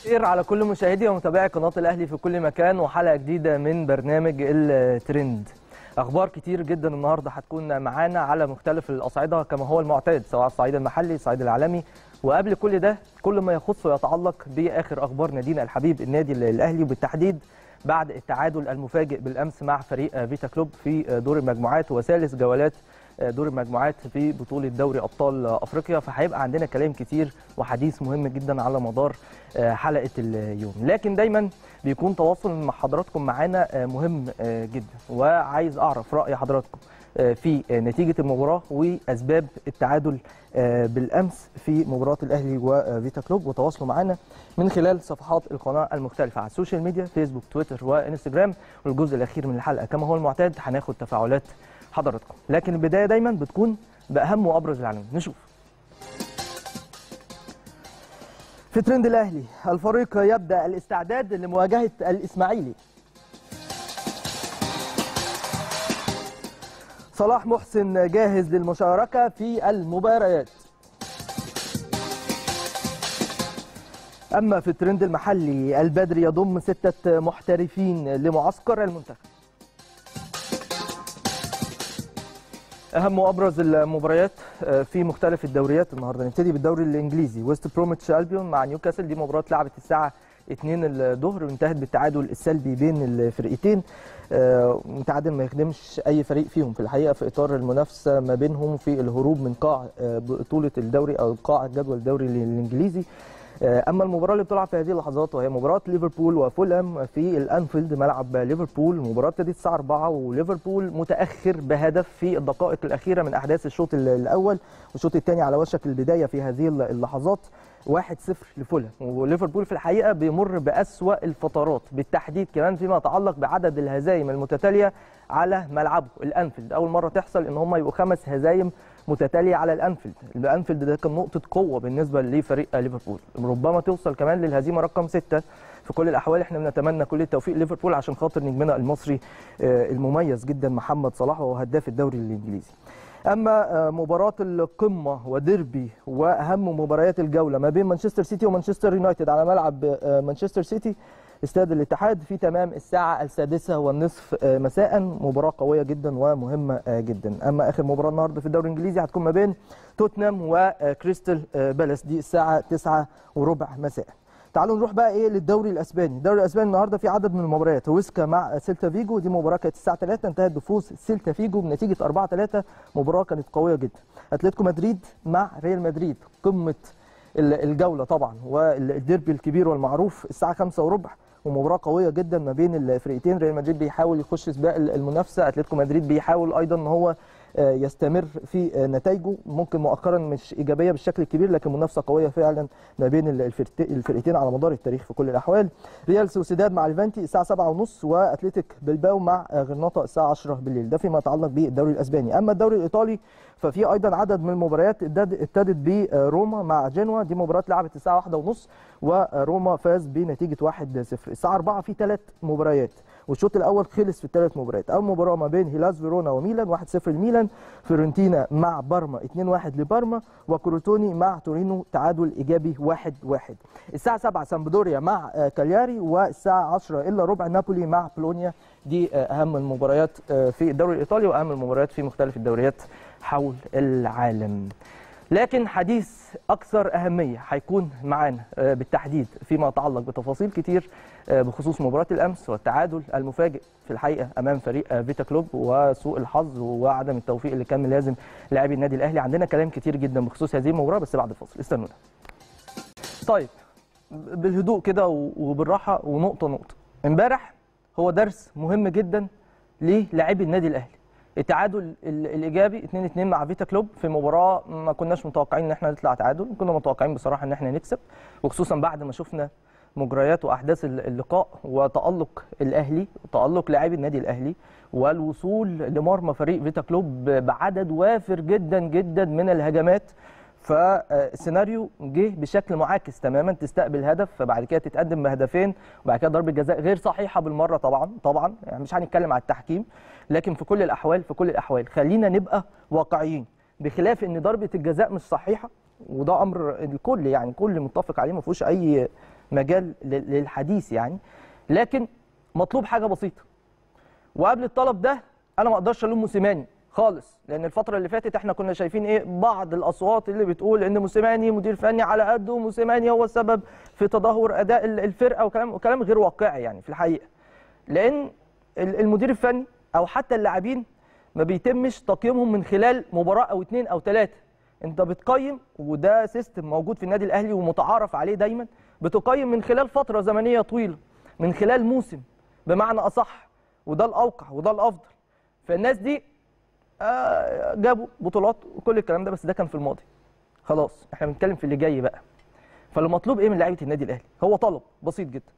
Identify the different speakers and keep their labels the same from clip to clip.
Speaker 1: خير على كل مشاهدي ومتابعي قناة الأهلي في كل مكان وحلقة جديدة من برنامج الترند أخبار كتير جدا النهاردة هتكون معانا على مختلف الأصعدة كما هو المعتاد سواء الصعيد المحلي الصعيد العالمي وقبل كل ده كل ما يخص ويتعلق بآخر أخبار نادينا الحبيب النادي الأهلي وبالتحديد بعد التعادل المفاجئ بالأمس مع فريق فيتا كلوب في دور المجموعات وثالث جولات دور المجموعات في بطولة دوري أبطال أفريقيا فهيبقى عندنا كلام كتير وحديث مهم جدا على مدار حلقة اليوم لكن دايما بيكون تواصل مع حضراتكم معانا مهم جدا وعايز أعرف رأي حضراتكم في نتيجة المباراة وأسباب التعادل بالأمس في مباراة الأهلي وفيتا كلوب وتواصلوا معنا من خلال صفحات القناة المختلفة على السوشيال ميديا فيسبوك تويتر وإنستجرام والجزء الأخير من الحلقة كما هو المعتاد هناخد تفاعلات حضراتكم لكن البدايه دايما بتكون باهم وابرز العناوين نشوف في ترند الاهلي الفريق يبدا الاستعداد لمواجهه الاسماعيلي صلاح محسن جاهز للمشاركه في المباريات اما في الترند المحلي البدري يضم سته محترفين لمعسكر المنتخب اهم وابرز المباريات في مختلف الدوريات النهارده نبتدي بالدوري الانجليزي ويست بروميتش البيون مع نيوكاسل دي مباراه اتلعبت الساعه 2 الظهر وانتهت بالتعادل السلبي بين الفرقتين متعادل ما يخدمش اي فريق فيهم في الحقيقه في اطار المنافسه ما بينهم في الهروب من قاع بطوله الدوري او قاع جدول الدوري الانجليزي اما المباراه اللي بتلعب في هذه اللحظات وهي مباراه ليفربول وفولهام في الانفيلد ملعب ليفربول المباراه ابتدت الساعه 4 وليفربول متاخر بهدف في الدقائق الاخيره من احداث الشوط الاول والشوط الثاني على وشك البدايه في هذه اللحظات 1-0 لفولهام وليفربول في الحقيقه بيمر باسوا الفترات بالتحديد كمان فيما يتعلق بعدد الهزايم المتتاليه على ملعبه الانفيلد اول مره تحصل ان هم يبقوا خمس هزايم متتاليه على الانفيلد الانفيلد ده كان نقطه قوه بالنسبه لفريق ليفربول ربما توصل كمان للهزيمه رقم ستة في كل الاحوال احنا بنتمنى كل التوفيق ليفربول عشان خاطر نجمنا المصري المميز جدا محمد صلاح وهو هداف الدوري الانجليزي اما مباراه القمه وديربي واهم مباريات الجوله ما بين مانشستر سيتي ومانشستر يونايتد على ملعب مانشستر سيتي استاد الاتحاد في تمام الساعة السادسة والنصف مساء مباراة قوية جدا ومهمة جدا أما آخر مباراة النهاردة في الدوري الإنجليزي هتكون ما بين توتنهام وكريستال بالاس دي الساعة 9 وربع مساء تعالوا نروح بقى ايه للدوري الاسباني الدوري الاسباني النهارده في عدد من المباريات ويسكا مع سيلتا فيجو دي مباراه كانت الساعه 3 انتهت بفوز سيلتا فيجو بنتيجه 4 3 مباراه كانت قويه جدا اتلتيكو مدريد مع ريال مدريد قمه الجوله طبعا والديربي الكبير والمعروف الساعه 5 وربع ومباراه قويه جدا ما بين الفريقين ريال مدريد بيحاول يخش سباق المنافسه اتلتيكو مدريد بيحاول ايضا ان هو يستمر في نتائجه ممكن مؤخرا مش ايجابيه بالشكل الكبير لكن منافسه قويه فعلا ما بين الفرقتين على مدار التاريخ في كل الاحوال ريال سوسيداد مع الفانتي الساعه 7:30 واتلتيك بلباو مع غرناطه الساعه 10 بالليل ده فيما يتعلق بالدوري الاسباني اما الدوري الايطالي ففي ايضا عدد من المباريات ابتدت بروما مع جنوا دي مباراه لعبت الساعه 1:30 وروما فاز بنتيجه 1-0 الساعه 4 في ثلاث مباريات والشوط الاول خلص في الثلاث مباريات اول مباراه ما بين هيلاس فيرونا وميلان 1-0 لميلان فيورنتينا مع بارما 2-1 لبارما وكروتوني مع تورينو تعادل ايجابي 1-1 الساعه 7 سامبدوريا مع كالياري والساعه 10 الا ربع نابولي مع بولونيا دي اهم المباريات في الدوري الايطالي واهم المباريات في مختلف الدوريات حول العالم لكن حديث اكثر اهميه هيكون معانا بالتحديد فيما يتعلق بتفاصيل كتير بخصوص مباراه الامس والتعادل المفاجئ في الحقيقه امام فريق فيتا كلوب وسوء الحظ وعدم التوفيق اللي كان لازم لاعبي النادي الاهلي عندنا كلام كتير جدا بخصوص هذه المباراه بس بعد الفاصل استنونا طيب بالهدوء كده وبالراحه ونقطه نقطه امبارح هو درس مهم جدا للاعبي النادي الاهلي التعادل الايجابي 2 2 مع فيتا كلوب في مباراه ما كناش متوقعين ان احنا نطلع تعادل كنا متوقعين بصراحه ان احنا نكسب وخصوصا بعد ما شفنا مجريات واحداث اللقاء وتالق الاهلي وتالق لاعبي النادي الاهلي والوصول لمرمى فريق فيتا كلوب بعدد وافر جدا جدا من الهجمات فالسيناريو جه بشكل معاكس تماما تستقبل هدف فبعد كده تتقدم بهدفين وبعد كده ضربه جزاء غير صحيحه بالمره طبعا طبعا يعني مش هنتكلم على التحكيم لكن في كل الاحوال في كل الاحوال خلينا نبقى واقعيين بخلاف ان ضربه الجزاء مش صحيحه وده امر الكل يعني كل متفق عليه ما فيهوش اي مجال لل- للحديث يعني لكن مطلوب حاجه بسيطه وقبل الطلب ده انا ما اقدرش الوم موسيماني خالص لان الفتره اللي فاتت احنا كنا شايفين ايه بعض الاصوات اللي بتقول ان موسيماني مدير فني على قده وموسيماني هو السبب في تدهور اداء ال- الفرقه وكلام وكلام غير واقعي يعني في الحقيقه لان ال- المدير الفني او حتى اللاعبين ما بيتمش تقييمهم من خلال مباراه او اتنين او ثلاثه انت بتقيم وده سيستم موجود في النادي الاهلي ومتعارف عليه دايما بتقيم من خلال فتره زمنيه طويله من خلال موسم بمعنى اصح وده الاوقع وده الافضل فالناس دي آه، جابوا بطولات وكل الكلام ده بس ده كان في الماضي خلاص احنا بنتكلم في اللي جاي بقى فالمطلوب ايه من لعيبه النادي الاهلي هو طلب بسيط جدا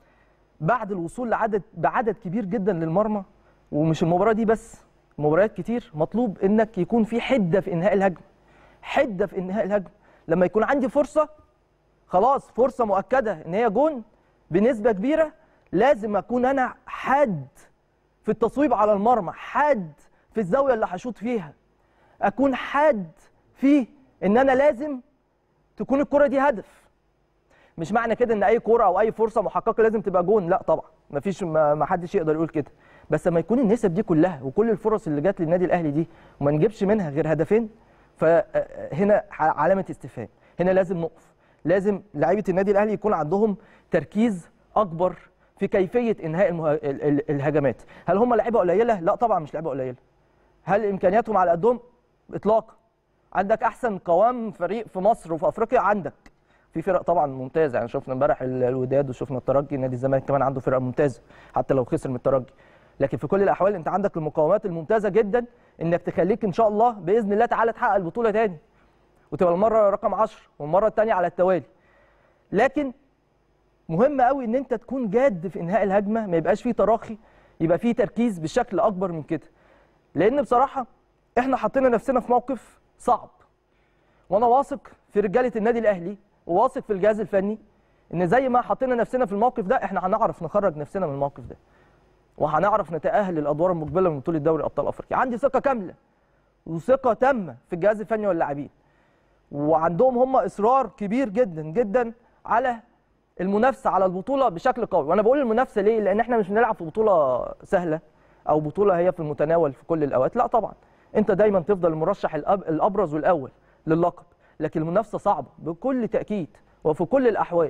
Speaker 1: بعد الوصول لعدد بعدد كبير جدا للمرمى ومش المباراه دي بس مباريات كتير مطلوب انك يكون في حده في انهاء الهجمه حده في انهاء الهجمه لما يكون عندي فرصه خلاص فرصه مؤكده ان هي جون بنسبه كبيره لازم اكون انا حاد في التصويب على المرمى حاد في الزاويه اللي هشوط فيها اكون حاد في ان انا لازم تكون الكره دي هدف مش معنى كده ان اي كوره او اي فرصه محققه لازم تبقى جون لا طبعا مفيش ما ما حدش يقدر يقول كده بس لما يكون النسب دي كلها وكل الفرص اللي جت للنادي الاهلي دي وما نجيبش منها غير هدفين فهنا علامه استفهام هنا لازم نقف لازم لعيبه النادي الاهلي يكون عندهم تركيز اكبر في كيفيه انهاء المه... ال- ال- الهجمات هل هم لعيبه قليله لا طبعا مش لعيبه قليله هل امكانياتهم على قدهم اطلاقا عندك احسن قوام فريق في مصر وفي افريقيا عندك في فرق طبعا ممتازه يعني شفنا امبارح ال- الوداد وشفنا الترجي نادي الزمالك كمان عنده فرقه ممتازه حتى لو خسر من الترجي لكن في كل الاحوال انت عندك المقومات الممتازه جدا انك تخليك ان شاء الله باذن الله تعالى تحقق البطوله تاني وتبقى المره رقم 10 والمره الثانيه على التوالي لكن مهم قوي ان انت تكون جاد في انهاء الهجمه ما يبقاش فيه تراخي يبقى فيه تركيز بشكل اكبر من كده لان بصراحه احنا حطينا نفسنا في موقف صعب وانا واثق في رجاله النادي الاهلي وواثق في الجهاز الفني ان زي ما حطينا نفسنا في الموقف ده احنا هنعرف نخرج نفسنا من الموقف ده وهنعرف نتاهل للادوار المقبله من بطوله دوري ابطال افريقيا عندي ثقه كامله وثقه تامه في الجهاز الفني واللاعبين وعندهم هم اصرار كبير جدا جدا على المنافسه على البطوله بشكل قوي وانا بقول المنافسه ليه لان احنا مش بنلعب في بطوله سهله او بطوله هي في المتناول في كل الاوقات لا طبعا انت دايما تفضل المرشح الأب الابرز والاول للقب لكن المنافسه صعبه بكل تاكيد وفي كل الاحوال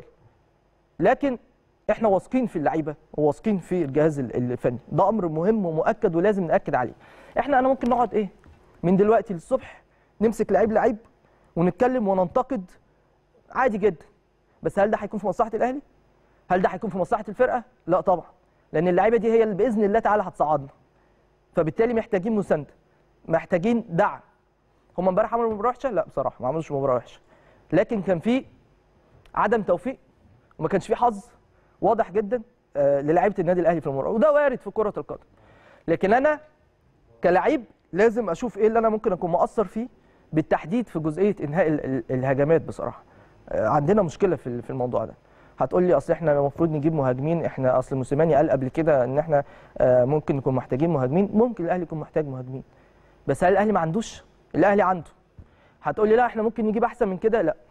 Speaker 1: لكن احنا واثقين في اللعيبه وواثقين في الجهاز ال- الفني ده امر مهم ومؤكد ولازم ناكد عليه احنا انا ممكن نقعد ايه من دلوقتي للصبح نمسك لعيب لعيب ونتكلم وننتقد عادي جدا بس هل ده هيكون في مصلحه الاهلي هل ده هيكون في مصلحه الفرقه لا طبعا لان اللعيبه دي هي اللي باذن الله تعالى هتصعدنا فبالتالي محتاجين مسانده محتاجين دعم هم امبارح عملوا مباراه وحشه لا بصراحه ما عملوش مباراه وحشه لكن كان في عدم توفيق وما كانش في حظ واضح جدا آه، للاعيبه النادي الاهلي في المباراه وده وارد في كره القدم لكن انا كلاعب لازم اشوف ايه اللي انا ممكن اكون مقصر فيه بالتحديد في جزئيه انهاء ال- ال- الهجمات بصراحه آه، عندنا مشكله في ال- في الموضوع ده هتقول لي اصل احنا المفروض نجيب مهاجمين احنا اصل موسيماني قال قبل كده ان احنا آه، ممكن نكون محتاجين مهاجمين ممكن الاهلي يكون محتاج مهاجمين بس هل الاهلي ما عندوش الاهلي عنده هتقول لي لا احنا ممكن نجيب احسن من كده لا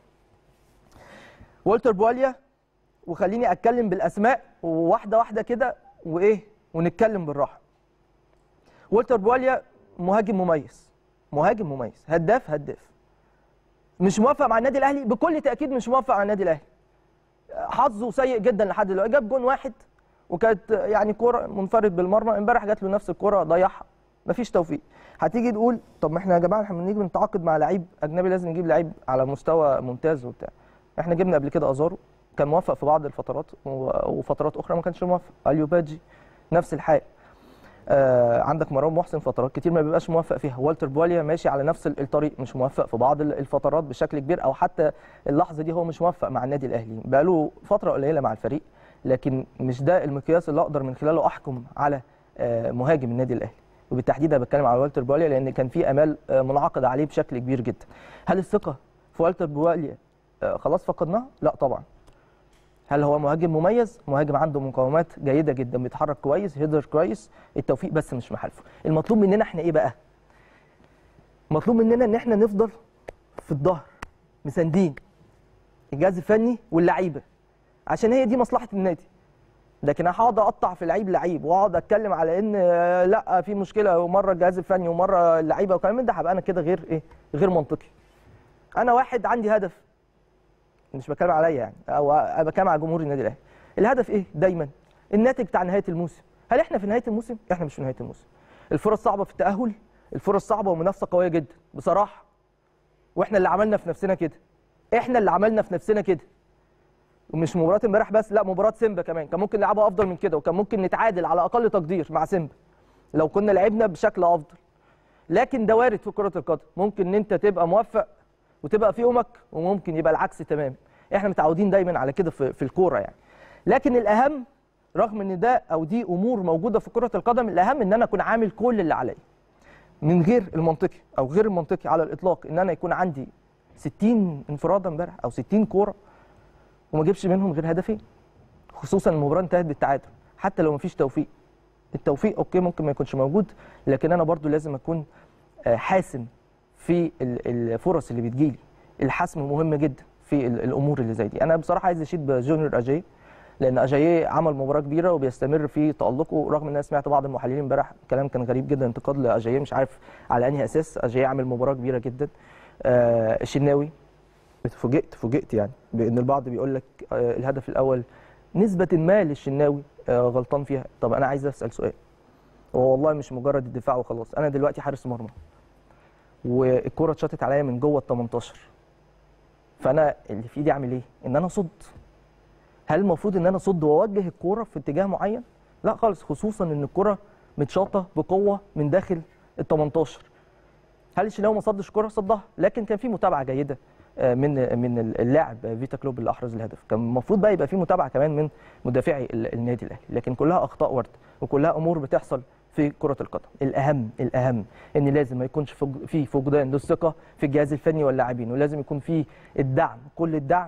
Speaker 1: والتر بواليا وخليني اتكلم بالاسماء وواحده واحده كده وايه ونتكلم بالراحه والتر بواليا مهاجم مميز مهاجم مميز هداف هداف مش موافق مع النادي الاهلي بكل تاكيد مش موافق مع النادي الاهلي حظه سيء جدا لحد دلوقتي جاب جون واحد وكانت يعني كوره منفرد بالمرمى امبارح جات له نفس الكوره ضيعها مفيش توفيق هتيجي تقول طب ما احنا يا جماعه احنا بنيجي نتعاقد مع لعيب اجنبي لازم نجيب لعيب على مستوى ممتاز وبتاع احنا جبنا قبل كده ازارو كان موفق في بعض الفترات و- وفترات اخرى ما كانش موفق اليو باجي نفس الحال آه عندك مروان محسن فترات كتير ما بيبقاش موفق فيها والتر بواليا ماشي على نفس ال- الطريق مش موفق في بعض ال- الفترات بشكل كبير او حتى اللحظه دي هو مش موفق مع النادي الاهلي بقاله فتره قليله مع الفريق لكن مش ده المقياس اللي اقدر من خلاله احكم على آه مهاجم النادي الاهلي وبالتحديد انا بتكلم على والتر بواليا لان كان في امال آه منعقده عليه بشكل كبير جدا هل الثقه في والتر بواليا آه خلاص فقدناها لا طبعا هل هو مهاجم مميز مهاجم عنده مقاومات جيده جدا بيتحرك كويس هيدر كويس التوفيق بس مش محالفه المطلوب مننا احنا ايه بقى مطلوب مننا ان احنا نفضل في الظهر مساندين الجهاز الفني واللعيبه عشان هي دي مصلحه النادي لكن انا هقعد اقطع في لعيب لعيب واقعد اتكلم على ان آه، لا في مشكله ومره الجهاز الفني ومره اللعيبه وكلام من ده هبقى انا كده غير ايه غير منطقي انا واحد عندي هدف مش بتكلم عليا يعني او أنا بتكلم على جمهور النادي الاهلي الهدف ايه دايما الناتج بتاع نهايه الموسم هل احنا في نهايه الموسم احنا مش في نهايه الموسم الفرص صعبه في التاهل الفرص صعبه ومنافسه قويه جدا بصراحه واحنا اللي عملنا في نفسنا كده احنا اللي عملنا في نفسنا كده ومش مباراه امبارح بس لا مباراه سيمبا كمان كان ممكن نلعبها افضل من كده وكان ممكن نتعادل على اقل تقدير مع سيمبا لو كنا لعبنا بشكل افضل لكن ده وارد في كره القدم ممكن ان انت تبقى موفق وتبقى في يومك وممكن يبقى العكس تمام احنا متعودين دايما على كده في, في الكوره يعني لكن الاهم رغم ان ده او دي امور موجوده في كره القدم الاهم ان انا اكون عامل كل اللي عليا من غير المنطقي او غير المنطقي على الاطلاق ان انا يكون عندي 60 انفراده امبارح او 60 كوره وما اجيبش منهم غير هدفين خصوصا المباراه انتهت بالتعادل حتى لو مفيش توفيق التوفيق اوكي ممكن ما يكونش موجود لكن انا برضو لازم اكون آه، حاسم في ال- الفرص اللي بتجيلي الحسم مهم جدا في ال- الامور اللي زي دي انا بصراحه عايز اشيد بجونيور اجاي لان اجاييه عمل مباراه كبيره وبيستمر في تالقه رغم ان انا سمعت بعض المحللين امبارح كلام كان غريب جدا انتقاد لاجاييه مش عارف على انهي اساس اجاييه عامل مباراه كبيره جدا آه الشناوي فوجئت فوجئت يعني بان البعض بيقول لك آه الهدف الاول نسبه ما للشناوي آه غلطان فيها طب انا عايز اسال سؤال هو والله مش مجرد الدفاع وخلاص انا دلوقتي حارس مرمى والكره اتشاطت عليا من جوه ال 18 فانا اللي في ايدي اعمل ايه ان انا اصد هل المفروض ان انا اصد واوجه الكوره في اتجاه معين لا خالص خصوصا ان الكره متشاطه بقوه من داخل ال 18 هل الشناوي ما صدش كره صدها لكن كان في متابعه جيده آه، من من اللاعب فيتا كلوب اللي احرز الهدف كان المفروض بقى يبقى في متابعه كمان من مدافعي ال- النادي الاهلي لكن كلها اخطاء ورد وكلها امور بتحصل في كره القدم الاهم الاهم ان لازم ما يكونش فج- في فقدان للثقه في الجهاز الفني واللاعبين ولازم يكون في الدعم كل الدعم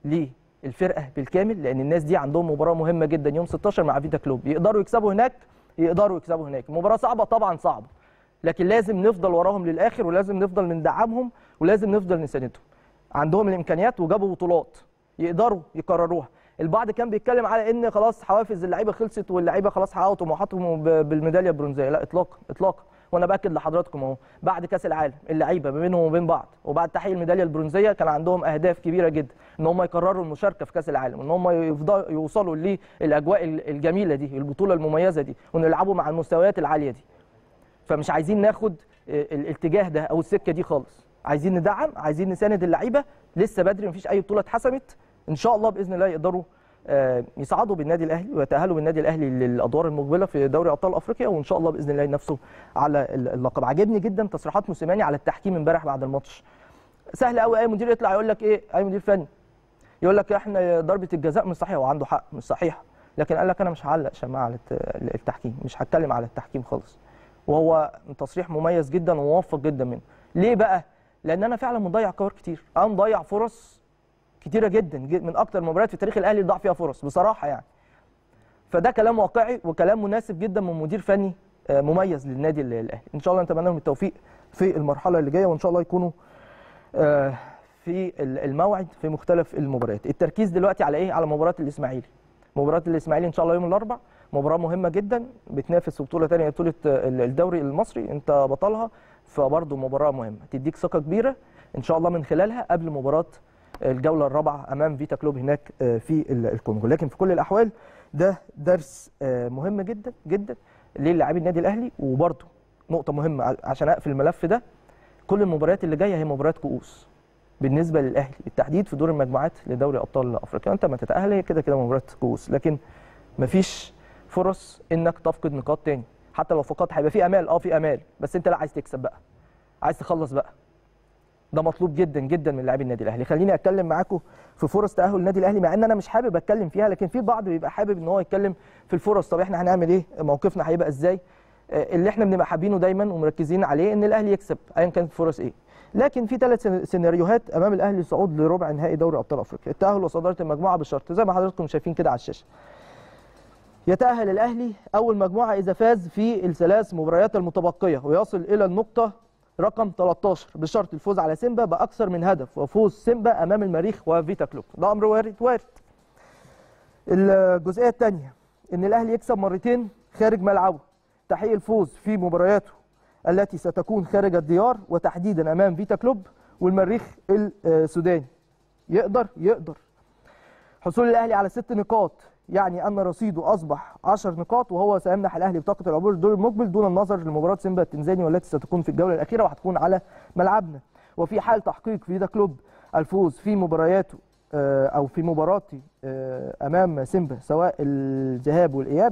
Speaker 1: للفرقه بالكامل لان الناس دي عندهم مباراه مهمه جدا يوم 16 مع فيتا كلوب يقدروا يكسبوا هناك يقدروا يكسبوا هناك مباراه صعبه طبعا صعبه لكن لازم نفضل وراهم للاخر ولازم نفضل ندعمهم ولازم نفضل نساندهم عندهم الامكانيات وجابوا بطولات يقدروا يكرروها البعض كان بيتكلم على ان خلاص حوافز اللعيبه خلصت واللعيبه خلاص حققوا طموحاتهم ب- بالميداليه البرونزيه لا اطلاقا اطلاقا وانا باكد لحضراتكم اهو بعد كاس العالم اللعيبه ما بينهم وبين بعض وبعد تحقيق الميداليه البرونزيه كان عندهم اهداف كبيره جدا ان هم يكرروا المشاركه في كاس العالم ان هم يفضلوا يوصلوا للاجواء الجميله دي البطوله المميزه دي وان يلعبوا مع المستويات العاليه دي فمش عايزين ناخد الاتجاه ده او السكه دي خالص عايزين ندعم عايزين نساند اللعيبه لسه بدري مفيش اي بطوله اتحسمت ان شاء الله باذن الله يقدروا آه، يصعدوا بالنادي الاهلي ويتاهلوا بالنادي الاهلي للادوار المقبله في دوري ابطال افريقيا وان شاء الله باذن الله ينافسوا على اللقب عجبني جدا تصريحات موسيماني على التحكيم امبارح بعد الماتش سهل قوي اي مدير يطلع يقول لك ايه اي مدير فني يقول لك احنا ضربه الجزاء مش صحيحه وعنده حق مش صحيحه لكن قال لك انا مش هعلق شماعه على الت- التحكيم مش هتكلم على التحكيم خالص وهو تصريح مميز جدا وموفق جدا منه ليه بقى لان انا فعلا مضيع كور كتير انا مضيع فرص كتيره جدا جد- من اكتر المباريات في تاريخ الاهلي اللي ضاع فيها فرص بصراحه يعني فده كلام واقعي وكلام مناسب جدا من مدير فني آه، مميز للنادي ال- الاهلي ان شاء الله نتمنى لهم التوفيق في المرحله اللي جايه وان شاء الله يكونوا آه، في ال- الموعد في مختلف المباريات التركيز دلوقتي على ايه على مباراه الاسماعيلي مباراه الاسماعيلي ان شاء الله يوم الاربعاء مباراه مهمه جدا بتنافس في بطوله ثانيه بطوله ال- الدوري المصري انت بطلها فبرضه مباراه مهمه تديك ثقه كبيره ان شاء الله من خلالها قبل مباراه الجوله الرابعه امام فيتا كلوب هناك آه، في ال- الكونغو لكن في كل الاحوال ده درس آه، مهم جدا جدا للاعبي النادي الاهلي وبرضه نقطه مهمه ع- عشان اقفل الملف ده كل المباريات اللي جايه هي مباريات كؤوس بالنسبه للاهلي بالتحديد في دور المجموعات لدوري ابطال افريقيا انت ما تتاهل هي كده كده مباراه كؤوس لكن مفيش فرص انك تفقد نقاط تاني حتى لو فقدت هيبقى في امال اه في امال بس انت لا عايز تكسب بقى عايز تخلص بقى ده مطلوب جدا جدا من لاعبي النادي الاهلي خليني اتكلم معاكم في فرص تاهل النادي الاهلي مع ان انا مش حابب اتكلم فيها لكن في بعض بيبقى حابب ان هو يتكلم في الفرص طب احنا هنعمل ايه موقفنا هيبقى ازاي آه، اللي احنا بنبقى حابينه دايما ومركزين عليه ان الاهلي يكسب ايا كانت الفرص ايه لكن في ثلاث سينا- سيناريوهات امام الاهلي الصعود لربع نهائي دوري ابطال افريقيا التاهل وصداره المجموعه بالشرط زي ما حضراتكم شايفين كده على الشاشه يتأهل الأهلي أول مجموعة إذا فاز في الثلاث مباريات المتبقية ويصل إلى النقطة رقم 13 بشرط الفوز على سيمبا بأكثر من هدف وفوز سيمبا أمام المريخ وفيتا كلوب ده أمر وارد وارد الجزئيه الثانيه ان الاهلي يكسب مرتين خارج ملعبه تحقيق الفوز في مبارياته التي ستكون خارج الديار وتحديدا امام فيتا كلوب والمريخ السوداني يقدر يقدر حصول الاهلي على ست نقاط يعني ان رصيده اصبح 10 نقاط وهو سيمنح الاهلي بطاقه العبور الدور المقبل دون النظر لمباراه سيمبا التنزاني والتي ستكون في الجوله الاخيره وهتكون على ملعبنا وفي حال تحقيق فيدا كلوب الفوز في مبارياته آه، او في مباراتي آه، امام سيمبا سواء الذهاب والاياب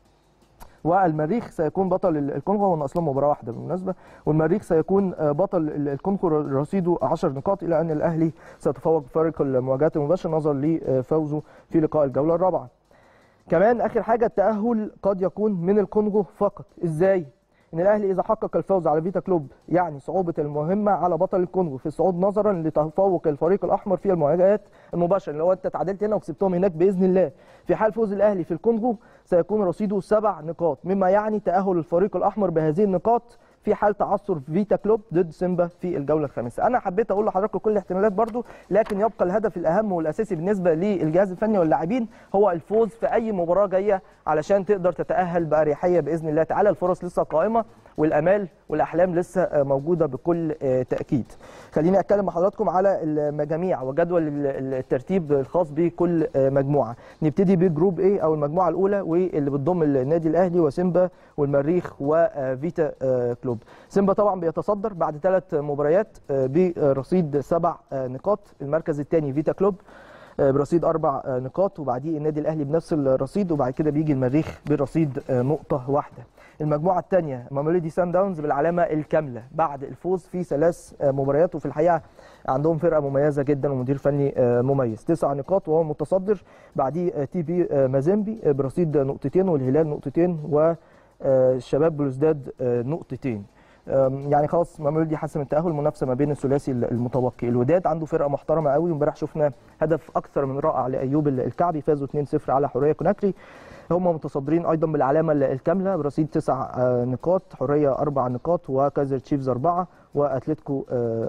Speaker 1: والمريخ سيكون بطل الكونغو وان اصلا مباراه واحده بالمناسبه والمريخ سيكون آه، بطل الكونغو رصيده 10 نقاط الى ان الاهلي سيتفوق بفارق المواجهات المباشره نظرا لفوزه في لقاء الجوله الرابعه. كمان اخر حاجه التاهل قد يكون من الكونغو فقط ازاي ان الاهلي اذا حقق الفوز على فيتا كلوب يعني صعوبه المهمه على بطل الكونغو في الصعود نظرا لتفوق الفريق الاحمر في المواجهات المباشره اللي هو انت تعادلت هنا وكسبتهم هناك باذن الله في حال فوز الاهلي في الكونغو سيكون رصيده سبع نقاط مما يعني تاهل الفريق الاحمر بهذه النقاط في حال تعثر فيتا كلوب ضد سيمبا في الجوله الخامسه انا حبيت اقول لحضراتكم كل الاحتمالات برضو لكن يبقى الهدف الاهم والاساسي بالنسبه للجهاز الفني واللاعبين هو الفوز في اي مباراه جايه علشان تقدر تتاهل باريحيه باذن الله تعالى الفرص لسه قائمه والامال والاحلام لسه موجوده بكل تاكيد خليني اتكلم مع حضراتكم على المجاميع وجدول الترتيب الخاص بكل مجموعه نبتدي بجروب ايه او المجموعه الاولى واللي بتضم النادي الاهلي وسيمبا والمريخ وفيتا كلوب سيمبا طبعا بيتصدر بعد ثلاث مباريات برصيد سبع نقاط المركز الثاني فيتا كلوب برصيد اربع نقاط وبعديه النادي الاهلي بنفس الرصيد وبعد كده بيجي المريخ برصيد نقطه واحده المجموعه الثانيه ماموليدي سان داونز بالعلامه الكامله بعد الفوز في ثلاث مباريات وفي الحقيقه عندهم فرقه مميزه جدا ومدير فني مميز تسع نقاط وهو متصدر بعديه تي بي مازيمبي برصيد نقطتين والهلال نقطتين والشباب بلوزداد نقطتين يعني خلاص مامولدي حسم التاهل المنافسه ما بين الثلاثي المتبقي الوداد عنده فرقه محترمه قوي وامبارح شفنا هدف اكثر من رائع لايوب الكعبي فازوا 2-0 على حريه كوناكري هم متصدرين ايضا بالعلامه الكامله برصيد تسع نقاط حريه اربع نقاط وكايزر تشيفز اربعه واتلتيكو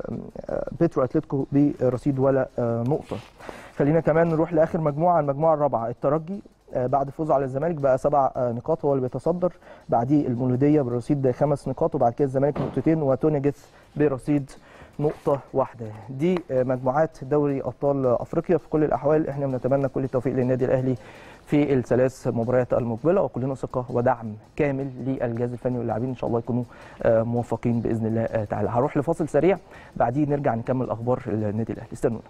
Speaker 1: بيترو اتلتيكو برصيد ولا نقطه خلينا كمان نروح لاخر مجموعه المجموعه الرابعه الترجي بعد فوزه على الزمالك بقى سبع نقاط هو اللي بيتصدر بعديه المولوديه برصيد خمس نقاط وبعد كده الزمالك نقطتين وتونيجيث برصيد نقطة واحدة دي مجموعات دوري أبطال أفريقيا في كل الأحوال احنا بنتمنى كل التوفيق للنادي الأهلي في الثلاث مباريات المقبلة وكلنا ثقة ودعم كامل للجهاز الفني واللاعبين إن شاء الله يكونوا موفقين بإذن الله تعالى هروح لفاصل سريع بعديه نرجع نكمل أخبار النادي الأهلي استنونا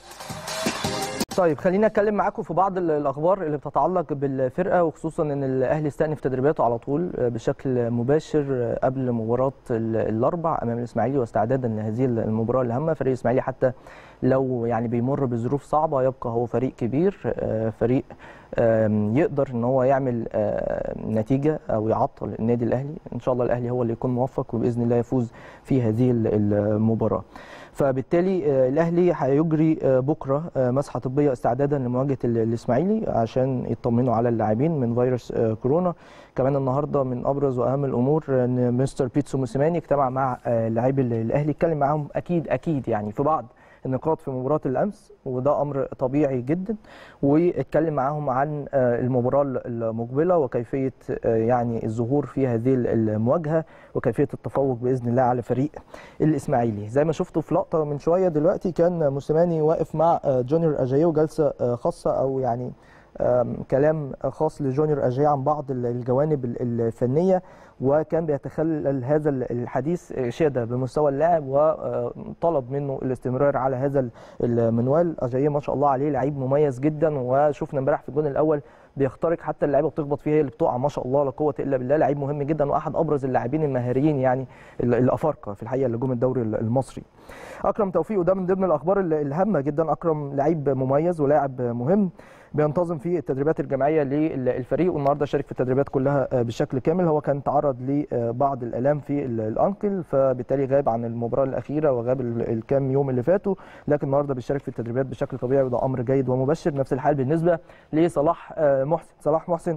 Speaker 1: طيب خلينا اتكلم معاكم في بعض الاخبار اللي بتتعلق بالفرقه وخصوصا ان الاهلي استأنف تدريباته على طول بشكل مباشر قبل مباراه الاربع امام الاسماعيلي واستعدادا لهذه المباراه الهامه فريق الاسماعيلي حتى لو يعني بيمر بظروف صعبه يبقى هو فريق كبير فريق يقدر ان هو يعمل نتيجه او يعطل النادي الاهلي ان شاء الله الاهلي هو اللي يكون موفق وباذن الله يفوز في هذه المباراه فبالتالي الاهلي هيجري بكره مسحه طبيه استعدادا لمواجهه الاسماعيلي عشان يطمنوا على اللاعبين من فيروس كورونا كمان النهارده من ابرز واهم الامور ان مستر بيتسو موسيماني اجتمع مع لاعبي الاهلي اتكلم معاهم اكيد اكيد يعني في بعض النقاط في مباراه الامس وده امر طبيعي جدا واتكلم معاهم عن المباراه المقبله وكيفيه يعني الظهور في هذه المواجهه وكيفيه التفوق باذن الله على فريق الاسماعيلي زي ما شفتوا في لقطه من شويه دلوقتي كان موسيماني واقف مع جونيور اجايو جلسه خاصه او يعني كلام خاص لجونيور اجاي عن بعض الجوانب الفنيه وكان بيتخلل هذا الحديث اشاده بمستوى اللاعب وطلب منه الاستمرار على هذا المنوال اجاي ما شاء الله عليه لعيب مميز جدا وشفنا امبارح في الجون الاول بيخترق حتى اللعيبه بتخبط فيه هي اللي بتقع ما شاء الله لا قوه الا بالله لعيب مهم جدا واحد ابرز اللاعبين المهاريين يعني الافارقه في الحقيقه اللي جم الدوري المصري اكرم توفيق وده من ضمن الاخبار الهامه جدا اكرم لعيب مميز ولاعب مهم بينتظم في التدريبات الجماعيه للفريق والنهارده شارك في التدريبات كلها بشكل كامل هو كان تعرض لبعض الالام في الانكل فبالتالي غاب عن المباراه الاخيره وغاب الكام يوم اللي فاتوا لكن النهارده بيشارك في التدريبات بشكل طبيعي وده امر جيد ومبشر نفس الحال بالنسبه لصلاح محسن صلاح محسن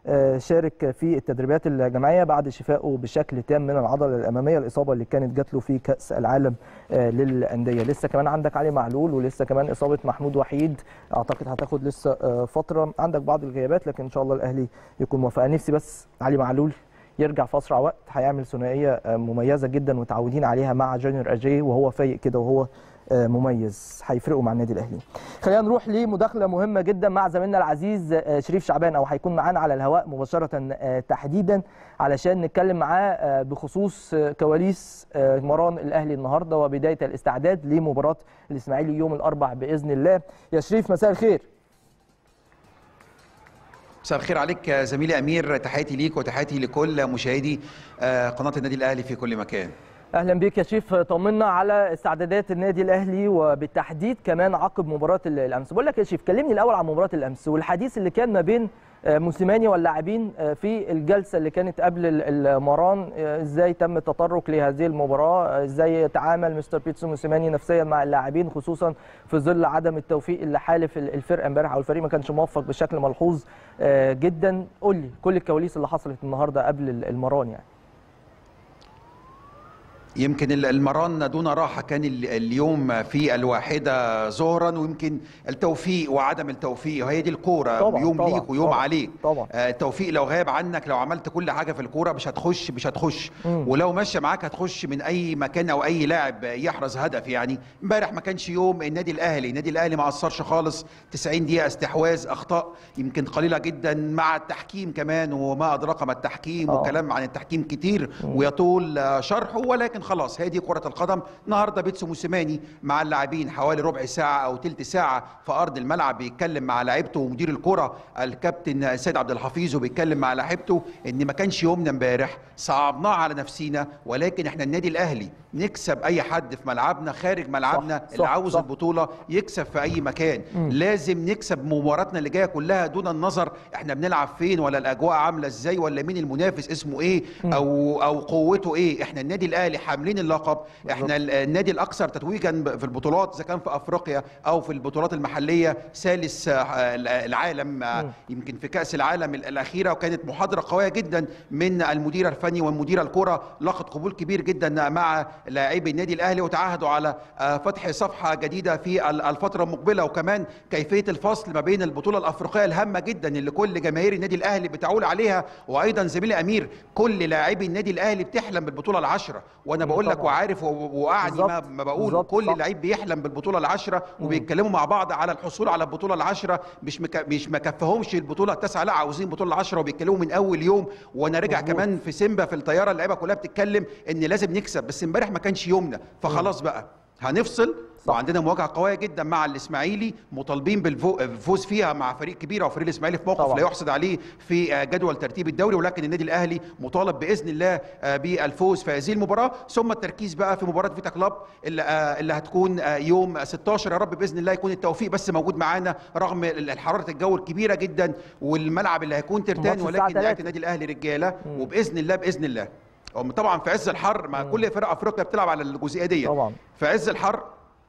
Speaker 1: آه، شارك في التدريبات الجماعيه بعد شفائه بشكل تام من العضله الاماميه الاصابه اللي كانت جات له في كاس العالم آه، للانديه لسه كمان عندك علي معلول ولسه كمان اصابه محمود وحيد اعتقد هتاخد لسه آه، فتره عندك بعض الغيابات لكن ان شاء الله الاهلي يكون موفق أنا نفسي بس علي معلول يرجع في اسرع وقت هيعمل ثنائيه آه، مميزه جدا وتعودين عليها مع جونيور اجاي وهو فايق كده وهو آه، مميز هيفرقوا مع النادي الاهلي خلينا نروح لمداخله مهمه جدا مع زميلنا العزيز آه، شريف شعبان او هيكون معانا على الهواء مباشره آه، تحديدا علشان نتكلم معاه آه، بخصوص آه، كواليس آه، مران الاهلي النهارده وبدايه الاستعداد لمباراه الاسماعيلي يوم الاربع باذن الله يا شريف مساء الخير
Speaker 2: مساء الخير عليك يا زميلي امير تحياتي ليك وتحياتي لكل مشاهدي آه، قناه النادي الاهلي في كل مكان
Speaker 1: اهلا بيك يا شريف طمنا على استعدادات النادي الاهلي وبالتحديد كمان عقب مباراه ال- الامس بقول لك يا شريف كلمني الاول عن مباراه الامس والحديث اللي كان ما بين آه، موسيماني واللاعبين آه، في الجلسه اللي كانت قبل ال- المران آه، ازاي تم التطرق لهذه المباراه آه، ازاي تعامل مستر بيتسو موسيماني نفسيا مع اللاعبين خصوصا في ظل عدم التوفيق اللي حالف ال- الفرقه امبارح او الفريق ما كانش موفق بشكل ملحوظ آه، جدا قول لي كل الكواليس اللي حصلت النهارده قبل ال- المران يعني
Speaker 2: يمكن ال- المران دون راحه كان ال- اليوم في الواحده ظهرا ويمكن التوفيق وعدم التوفيق وهي دي الكوره
Speaker 1: طبعاً،
Speaker 2: يوم
Speaker 1: طبعاً،
Speaker 2: ليك ويوم
Speaker 1: طبعاً،
Speaker 2: عليك
Speaker 1: طبعاً.
Speaker 2: آه، التوفيق لو غاب عنك لو عملت كل حاجه في الكوره مش هتخش مش هتخش
Speaker 1: مم.
Speaker 2: ولو ماشيه معاك هتخش من اي مكان او اي لاعب يحرز هدف يعني امبارح ما كانش يوم النادي الاهلي النادي الاهلي ما قصرش خالص 90 دقيقه استحواذ اخطاء يمكن قليله جدا مع التحكيم كمان وما ادراك ما التحكيم
Speaker 1: آه.
Speaker 2: وكلام عن التحكيم كتير ويطول آه، شرحه ولكن خلاص هي دي كره القدم النهارده بيتسو موسيماني مع اللاعبين حوالي ربع ساعه او تلت ساعه في ارض الملعب بيتكلم مع لعيبته ومدير الكره الكابتن سيد عبد الحفيظ وبيتكلم مع لعيبته ان ما كانش يومنا امبارح صعبناه على نفسينا ولكن احنا النادي الاهلي نكسب اي حد في ملعبنا خارج ملعبنا
Speaker 1: صح،
Speaker 2: اللي عاوز
Speaker 1: صح.
Speaker 2: البطوله يكسب في اي مكان لازم نكسب مباراتنا اللي جايه كلها دون النظر احنا بنلعب فين ولا الاجواء عامله ازاي ولا مين المنافس اسمه ايه او او قوته ايه احنا النادي الاهلي حاملين اللقب احنا ال- النادي الاكثر تتويجا ب- في البطولات اذا كان في افريقيا او في البطولات المحليه ثالث آه، العالم آه، يمكن في كاس العالم ال- الاخيره وكانت محاضره قويه جدا من المدير الفني والمدير الكره لقت قبول كبير جدا مع لاعبي النادي الاهلي وتعهدوا على آه، فتح صفحه جديده في ال- الفتره المقبله وكمان كيفيه الفصل ما بين البطوله الافريقيه الهامه جدا اللي كل جماهير النادي الاهلي بتعول عليها وايضا زميلي امير كل لاعبي النادي الاهلي بتحلم بالبطوله العشره وانا بقول لك
Speaker 1: طبعاً.
Speaker 2: وعارف و- واعني ما,
Speaker 1: بالظبط،
Speaker 2: ما بقول
Speaker 1: بالظبط،
Speaker 2: كل
Speaker 1: صح.
Speaker 2: لعيب بيحلم بالبطوله العشره وبيتكلموا مع بعض على الحصول على البطوله العشره مش مك... مش مكفهمش البطوله التاسعه لا عاوزين البطوله العشره وبيتكلموا من اول يوم وانا راجع
Speaker 1: مظبوط.
Speaker 2: كمان في سيمبا في الطياره اللعيبه كلها بتتكلم ان لازم نكسب بس امبارح ما كانش يومنا فخلاص بقى هنفصل
Speaker 1: صح.
Speaker 2: وعندنا مواجهه قويه جدا مع الاسماعيلي مطالبين بالفوز فيها مع فريق كبير او فريق الاسماعيلي في موقف
Speaker 1: طبعاً.
Speaker 2: لا يحسد عليه في آه، جدول ترتيب الدوري ولكن النادي الاهلي مطالب باذن الله آه، بالفوز في هذه المباراه ثم التركيز بقى في مباراه فيتا كلاب اللي, آه، اللي هتكون آه، يوم 16 يا رب باذن الله يكون التوفيق بس موجود معانا رغم ال- حراره الجو الكبيره جدا والملعب اللي هيكون ترتان
Speaker 1: الماتش الساعة
Speaker 2: ولكن لعيبه
Speaker 1: 3.
Speaker 2: النادي الاهلي رجاله وباذن الله باذن الله هم طبعا في عز الحر مع كل فرق افريقيا بتلعب على الجزئيه دي
Speaker 1: طبعاً.
Speaker 2: في عز الحر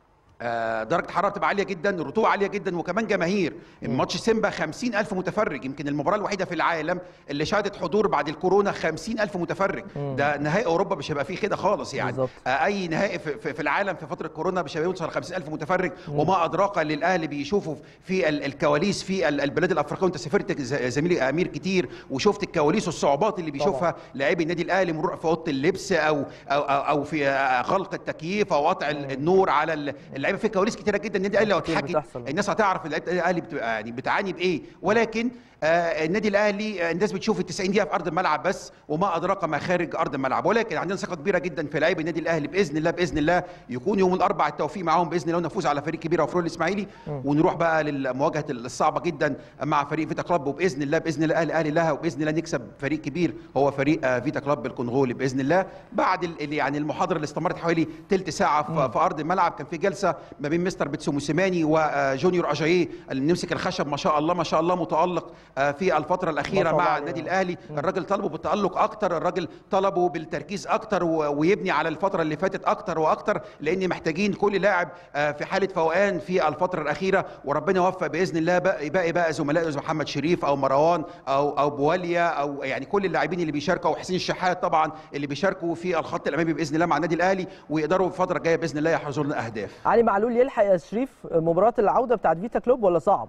Speaker 2: آه، درجة الحرارة بتبقى عالية جدا الرطوبة عالية جدا وكمان جماهير الماتش سيمبا 50 ألف متفرج يمكن المباراة الوحيدة في العالم اللي شهدت حضور بعد الكورونا 50 ألف متفرج ده نهائي أوروبا مش هيبقى فيه كده خالص يعني
Speaker 1: بالظبط.
Speaker 2: آه، أي نهائي في, في, في العالم في فترة كورونا مش هيوصل 50 ألف متفرج وما أدراك للأهلي بيشوفوا في ال- الكواليس في ال- البلاد الأفريقية وأنت سافرت ز- زميلي أمير كتير وشفت الكواليس والصعوبات اللي بيشوفها لاعبي النادي الأهلي مرور في أوضة اللبس أو أو, أو, أو في آه، غلق التكييف أو قطع ال- النور على ال- اللعيبه في كواليس كتيره جدا النادي الاهلي لو
Speaker 1: كتير
Speaker 2: اتحكي
Speaker 1: بتحصل.
Speaker 2: الناس هتعرف لعيبه الاهلي بتبقى يعني بتعاني بايه ولكن آه النادي الاهلي آه الناس بتشوف ال 90 دقيقه في ارض الملعب بس وما ادراك ما خارج ارض الملعب ولكن عندنا ثقه كبيره جدا في لاعبي النادي الاهلي باذن الله باذن الله يكون يوم الاربعاء التوفيق معاهم باذن الله ونفوز على فريق كبير وفريق الاسماعيلي ونروح بقى للمواجهه الصعبه جدا مع فريق فيتا كلاب وباذن الله باذن الله الاهلي الاهلي لها وباذن الله نكسب فريق كبير هو فريق آه فيتا كلاب الكونغولي باذن الله بعد ال- ال- يعني المحاضره اللي استمرت حوالي ثلث ساعه في, في ارض الملعب كان في جلسه ما بين مستر بيتسو موسيماني وجونيور اجاييه اللي نمسك الخشب ما شاء الله ما شاء الله متالق آه، في الفتره
Speaker 1: ما
Speaker 2: الاخيره
Speaker 1: شاء الله
Speaker 2: مع
Speaker 1: عليه.
Speaker 2: النادي الاهلي الراجل طلبه بالتالق اكتر الراجل طلبه بالتركيز اكتر و- ويبني على الفتره اللي فاتت اكتر واكتر لان محتاجين كل لاعب آه، في حاله فوقان في الفتره الاخيره وربنا يوفق باذن الله باقي باقي بقى زملائه زي محمد شريف او مروان او او بواليا او يعني كل اللاعبين اللي بيشاركوا وحسين الشحات طبعا اللي بيشاركوا في الخط الامامي باذن الله مع النادي الاهلي ويقدروا في الفتره الجايه باذن الله يحرزوا لنا اهداف
Speaker 1: علي معلول يلحق يا شريف مباراه العوده بتاعت فيتا كلوب ولا صعب؟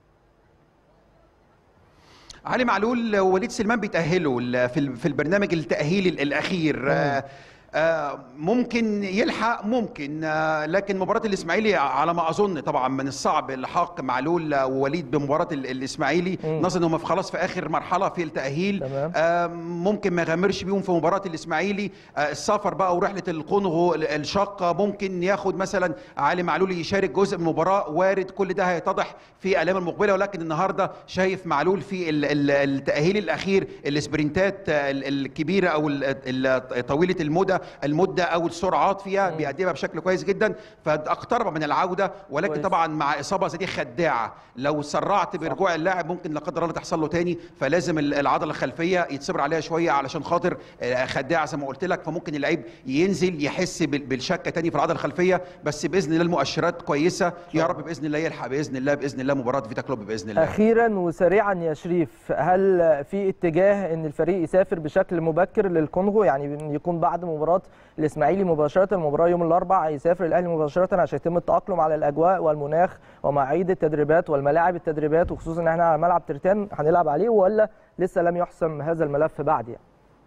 Speaker 2: علي معلول ووليد سليمان بيتأهلوا ال- في ال- في البرنامج التأهيلي ال- الأخير آه، آه، ممكن يلحق ممكن آه، لكن مباراة الإسماعيلي على ما أظن طبعا من الصعب الحاق معلول آه، ووليد بمباراة ال- الإسماعيلي
Speaker 1: مم.
Speaker 2: نظرا إنهم في خلاص في آخر مرحلة في التأهيل
Speaker 1: تمام.
Speaker 2: آه، ممكن ما يغامرش بيهم في مباراة الإسماعيلي آه، السفر بقى ورحلة القنغو ال- الشاقة ممكن ياخد مثلا علي معلول يشارك جزء من المباراة وارد كل ده هيتضح في الأيام المقبلة ولكن النهاردة شايف معلول في ال- ال- التأهيل الأخير السبرنتات آه، ال- الكبيرة أو ال- ال- طويلة المدة المدة أو السرعات فيها بيقدمها بشكل كويس جدا فاقترب من العودة ولكن
Speaker 1: كويس.
Speaker 2: طبعا مع إصابة زي دي خداعة لو سرعت برجوع اللاعب ممكن لا قدر الله تحصل له تاني فلازم ال- العضلة الخلفية يتصبر عليها شوية علشان خاطر آه، خداعة زي ما قلت لك فممكن اللعيب ينزل يحس بال- بالشكة تاني في العضلة الخلفية بس بإذن الله المؤشرات كويسة يا رب بإذن الله يلحق بإذن الله بإذن الله مباراة فيتا كلوب بإذن الله
Speaker 1: اخيرا وسريعا يا شريف هل في اتجاه ان الفريق يسافر بشكل مبكر للكونغو يعني يكون بعد مباراه الاسماعيلي مباشره المباراه يوم الاربعاء يسافر الاهلي مباشره عشان يتم التاقلم على الاجواء والمناخ ومواعيد التدريبات والملاعب التدريبات وخصوصا ان احنا على ملعب ترتان هنلعب عليه ولا لسه لم يحسم هذا الملف بعد يعني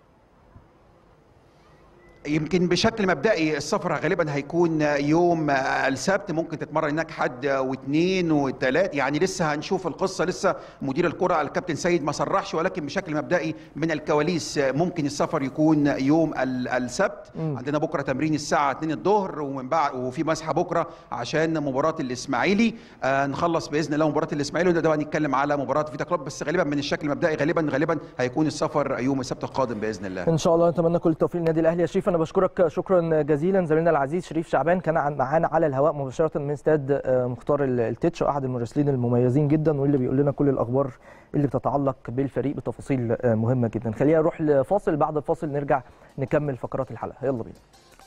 Speaker 2: يمكن بشكل مبدئي السفر غالبا هيكون يوم السبت ممكن تتمرن هناك حد واثنين وثلاث يعني لسه هنشوف القصه لسه مدير الكره الكابتن سيد ما صرحش ولكن بشكل مبدئي من الكواليس ممكن السفر يكون يوم ال- السبت
Speaker 1: مم.
Speaker 2: عندنا بكره تمرين الساعه 2 الظهر ومن بعد وفي مسحه بكره عشان مباراه الاسماعيلي آه نخلص باذن الله مباراه الاسماعيلي ونبدا بقى نتكلم على مباراه فيتا كلوب بس غالبا من الشكل المبدئي غالبا غالبا هيكون السفر يوم السبت القادم باذن الله
Speaker 1: ان شاء الله نتمنى كل التوفيق للنادي الاهلي يا شريف انا بشكرك شكرا جزيلا زميلنا العزيز شريف شعبان كان عن- معانا على الهواء مباشره من استاد آه، مختار ال- التتش واحد المراسلين المميزين جدا واللي بيقول لنا كل الاخبار اللي بتتعلق بالفريق بتفاصيل آه، مهمه جدا خلينا نروح لفاصل بعد الفاصل نرجع نكمل فقرات الحلقه يلا بينا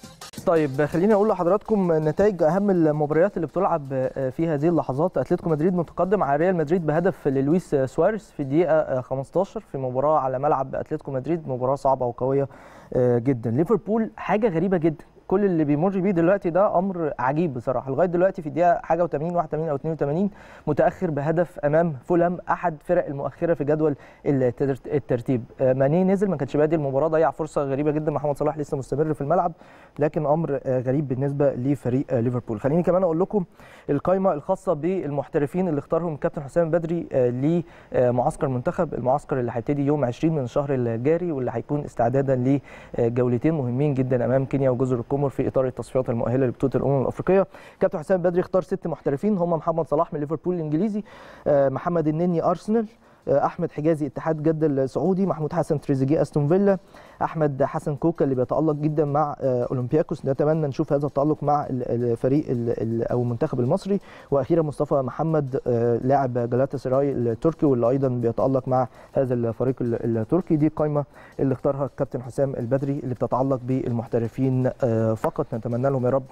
Speaker 1: طيب خليني اقول لحضراتكم نتائج اهم المباريات اللي بتلعب في هذه اللحظات اتلتيكو مدريد متقدم على ريال مدريد بهدف للويس سواريز في الدقيقه 15 في مباراه على ملعب اتلتيكو مدريد مباراه صعبه وقويه جدا ليفربول حاجه غريبه جدا كل اللي بيمر بيه دلوقتي ده امر عجيب بصراحه لغايه دلوقتي في الدقيقه حاجه و80 81 او 82 متاخر بهدف امام فولهام احد فرق المؤخره في جدول التر- الترتيب آه، ماني نزل ما كانش بادي المباراه ضيع فرصه غريبه جدا محمد صلاح لسه مستمر في الملعب لكن امر آه، غريب بالنسبه لفريق آه، ليفربول خليني كمان اقول لكم القائمه الخاصه بالمحترفين اللي اختارهم الكابتن حسام بدري آه، لمعسكر المنتخب المعسكر اللي هيبتدي يوم 20 من الشهر الجاري واللي هيكون استعدادا لجولتين مهمين جدا امام كينيا وجزر القمر في اطار التصفيات المؤهله لبطوله الامم الافريقيه كابتن حسام بدري اختار ست محترفين هم محمد صلاح من ليفربول الانجليزي آه، محمد النني ارسنال آه، احمد حجازي اتحاد جده السعودي محمود حسن تريزيجيه استون فيلا احمد حسن كوكا اللي بيتالق جدا مع آه، اولمبياكوس نتمنى نشوف هذا التالق مع ال- الفريق ال- ال- او المنتخب المصري واخيرا مصطفى محمد آه، لاعب جلاتا سراي التركي واللي ايضا بيتالق مع هذا الفريق ال- التركي دي القائمه اللي اختارها الكابتن حسام البدري اللي بتتعلق بالمحترفين آه، فقط نتمنى لهم يا رب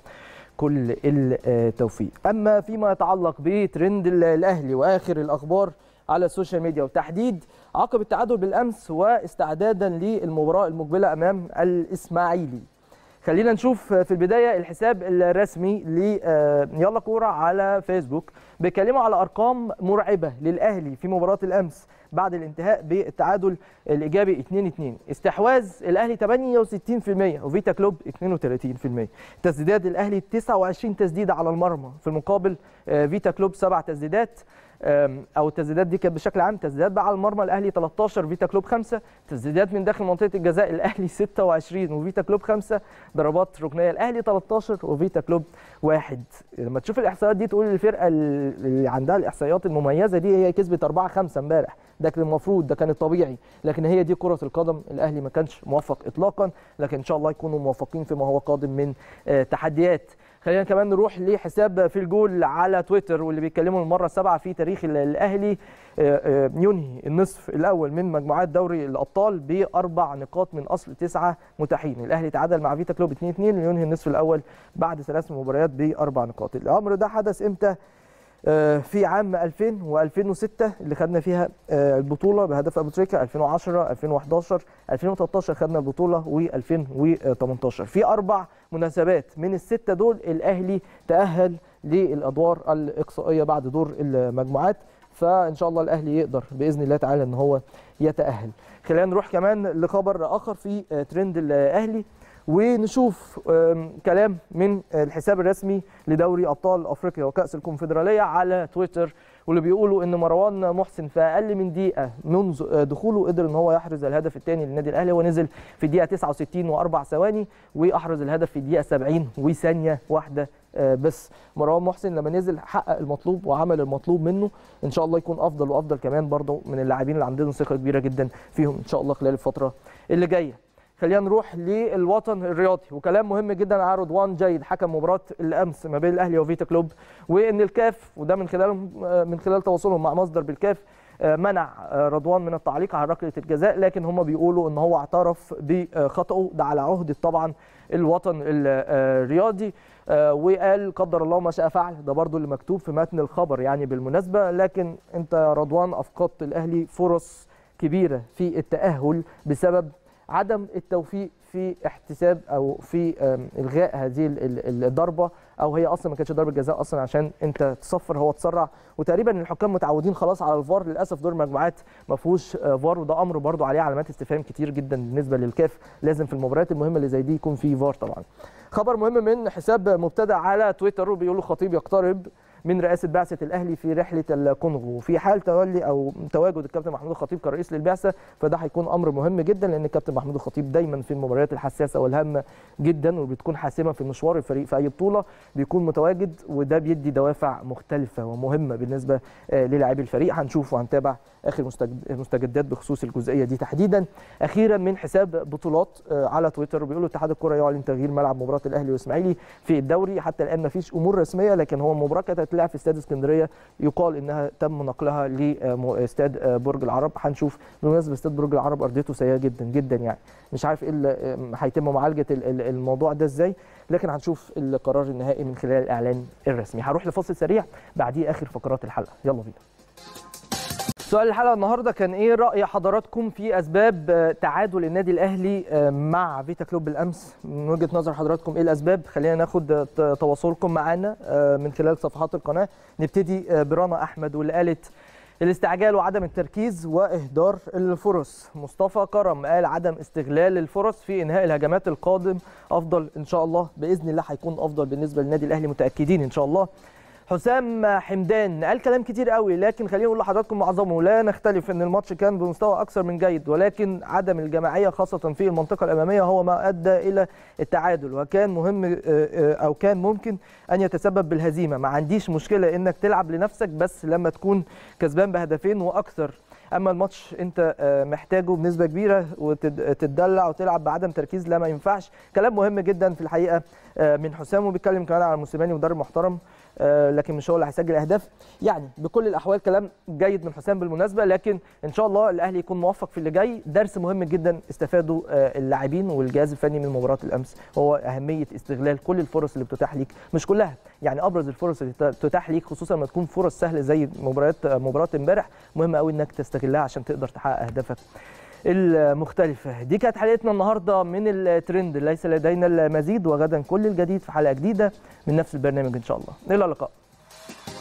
Speaker 1: كل التوفيق اما فيما يتعلق بترند ال- الاهلي واخر الاخبار على السوشيال ميديا وتحديد عقب التعادل بالامس واستعدادا للمباراه المقبله امام الاسماعيلي خلينا نشوف في البدايه الحساب الرسمي ل آه، يلا كوره على فيسبوك بيتكلموا على ارقام مرعبه للاهلي في مباراه الامس بعد الانتهاء بالتعادل الايجابي 2-2 استحواذ الاهلي 68% وفيتا كلوب 32% تسديدات الاهلي 29 تسديده على المرمى في المقابل آه، فيتا كلوب سبع تسديدات آم، او التسديدات دي كانت بشكل عام تسديدات بقى على المرمى الاهلي 13 فيتا كلوب 5 تسديدات من داخل منطقه الجزاء الاهلي 26 وفيتا كلوب 5 ضربات ركنيه الاهلي 13 وفيتا كلوب 1 لما تشوف الاحصائيات دي تقول الفرقه اللي عندها الاحصائيات المميزه دي هي كسبت 4 5 امبارح ده كان المفروض ده كان الطبيعي لكن هي دي كره القدم الاهلي ما كانش موفق اطلاقا لكن ان شاء الله يكونوا موفقين فيما هو قادم من آه، تحديات خلينا كمان نروح لحساب في الجول على تويتر واللي بيتكلموا المره السابعه في تاريخ ال- الاهلي آه، آه، ينهي النصف الاول من مجموعات دوري الابطال باربع نقاط من اصل تسعه متاحين الاهلي تعادل مع فيتا كلوب 2-2 لينهي النصف الاول بعد ثلاث مباريات باربع نقاط الامر ده حدث امتى آه، في عام 2000 و2006 اللي خدنا فيها آه، البطوله بهدف ابو تريكه 2010 2011 2013 خدنا البطوله و2018 في اربع مناسبات من السته دول الاهلي تاهل للادوار الاقصائيه بعد دور المجموعات فان شاء الله الاهلي يقدر باذن الله تعالى ان هو يتاهل خلينا نروح كمان لخبر اخر في آه، ترند الاهلي ونشوف آم، كلام من الحساب الرسمي لدوري ابطال افريقيا وكاس الكونفدراليه على تويتر واللي بيقولوا ان مروان محسن في اقل من دقيقه منذ دخوله قدر ان هو يحرز الهدف الثاني للنادي الاهلي هو نزل في الدقيقه 69 واربع ثواني واحرز الهدف في الدقيقه 70 وثانيه واحده آه، بس مروان محسن لما نزل حقق المطلوب وعمل المطلوب منه ان شاء الله يكون افضل وافضل كمان برضه من اللاعبين اللي عندهم ثقه كبيره جدا فيهم ان شاء الله خلال الفتره اللي جايه خلينا نروح للوطن الرياضي وكلام مهم جدا على رضوان جيد حكم مباراه الامس ما بين الاهلي وفيتا كلوب وان الكاف وده من خلال من خلال تواصلهم مع مصدر بالكاف آه، منع آه، رضوان من التعليق على ركله الجزاء لكن هم بيقولوا ان هو اعترف بخطئه ده على عهده طبعا الوطن الرياضي آه، وقال قدر الله ما شاء فعل ده برضو اللي مكتوب في متن الخبر يعني بالمناسبه لكن انت يا رضوان افقدت الاهلي فرص كبيره في التاهل بسبب عدم التوفيق في احتساب او في آم، الغاء هذه ال- ال- الضربه او هي اصلا ما كانتش ضربه جزاء اصلا عشان انت تصفر هو تسرع وتقريبا الحكام متعودين خلاص على الفار للاسف دور المجموعات ما فيهوش آه، فار وده امر برضو عليه علامات استفهام كتير جدا بالنسبه للكاف لازم في المباريات المهمه اللي زي دي يكون في فار طبعا خبر مهم من حساب مبتدع على تويتر وبيقول خطيب يقترب من رئاسه بعثه الاهلي في رحله الكونغو وفي حال تولي او تواجد الكابتن محمود الخطيب كرئيس للبعثه فده هيكون امر مهم جدا لان الكابتن محمود الخطيب دايما في المباريات الحساسه والهامه جدا وبتكون حاسمه في مشوار الفريق في اي بطوله بيكون متواجد وده بيدي دوافع مختلفه ومهمه بالنسبه آه، للاعبي الفريق هنشوف وهنتابع اخر مستجد- المستجدات بخصوص الجزئيه دي تحديدا اخيرا من حساب بطولات آه، على تويتر بيقولوا اتحاد الكره يعلن تغيير ملعب مباراه الاهلي والاسماعيلي في الدوري حتى الان ما فيش امور رسميه لكن هو المباراه كانت هتتلعب في استاد اسكندريه يقال انها تم نقلها لاستاد آه، برج العرب هنشوف بالمناسبه استاد برج العرب ارضيته سيئه جدا جدا يعني مش عارف ايه اللي آه، هيتم معالجه ال- ال- الموضوع ده ازاي لكن هنشوف القرار النهائي من خلال الاعلان الرسمي هروح لفاصل سريع بعديه اخر فقرات الحلقه يلا بينا سؤال الحلقه النهارده كان ايه راي حضراتكم في اسباب آه، تعادل النادي الاهلي آه، مع فيتا كلوب بالامس من وجهه نظر حضراتكم ايه الاسباب خلينا ناخد آه، ت- تواصلكم معانا آه، من خلال صفحات القناه نبتدي آه، برنا احمد واللي قالت الاستعجال وعدم التركيز واهدار الفرص مصطفى كرم قال عدم استغلال الفرص في انهاء الهجمات القادم افضل ان شاء الله باذن الله هيكون افضل بالنسبه للنادي الاهلي متاكدين ان شاء الله حسام حمدان قال كلام كتير قوي لكن خليني اقول لحضراتكم معظمه لا نختلف ان الماتش كان بمستوى اكثر من جيد ولكن عدم الجماعيه خاصه في المنطقه الاماميه هو ما ادى الى التعادل وكان مهم آه، آه، او كان ممكن ان يتسبب بالهزيمه ما عنديش مشكله انك تلعب لنفسك بس لما تكون كسبان بهدفين واكثر اما الماتش انت آه، محتاجه بنسبه كبيره وتتدلع وتلعب بعدم تركيز لا ما ينفعش كلام مهم جدا في الحقيقه آه، من حسام وبيتكلم كمان على موسيماني مدرب محترم آه، لكن مش هو اللي هيسجل اهداف يعني بكل الاحوال كلام جيد من حسام بالمناسبه لكن ان شاء الله الاهلي يكون موفق في اللي جاي درس مهم جدا استفادوا آه، اللاعبين والجهاز الفني من مباراه الامس هو اهميه استغلال كل الفرص اللي بتتاح ليك مش كلها يعني ابرز الفرص اللي تتاح ليك خصوصا لما تكون فرص سهله زي مباريات مباراه امبارح مهم قوي انك تستغلها عشان تقدر تحقق اهدافك المختلفة دي كانت حلقتنا النهاردة من الترند ليس لدينا المزيد وغدا كل الجديد في حلقة جديدة من نفس البرنامج إن شاء الله إلى اللقاء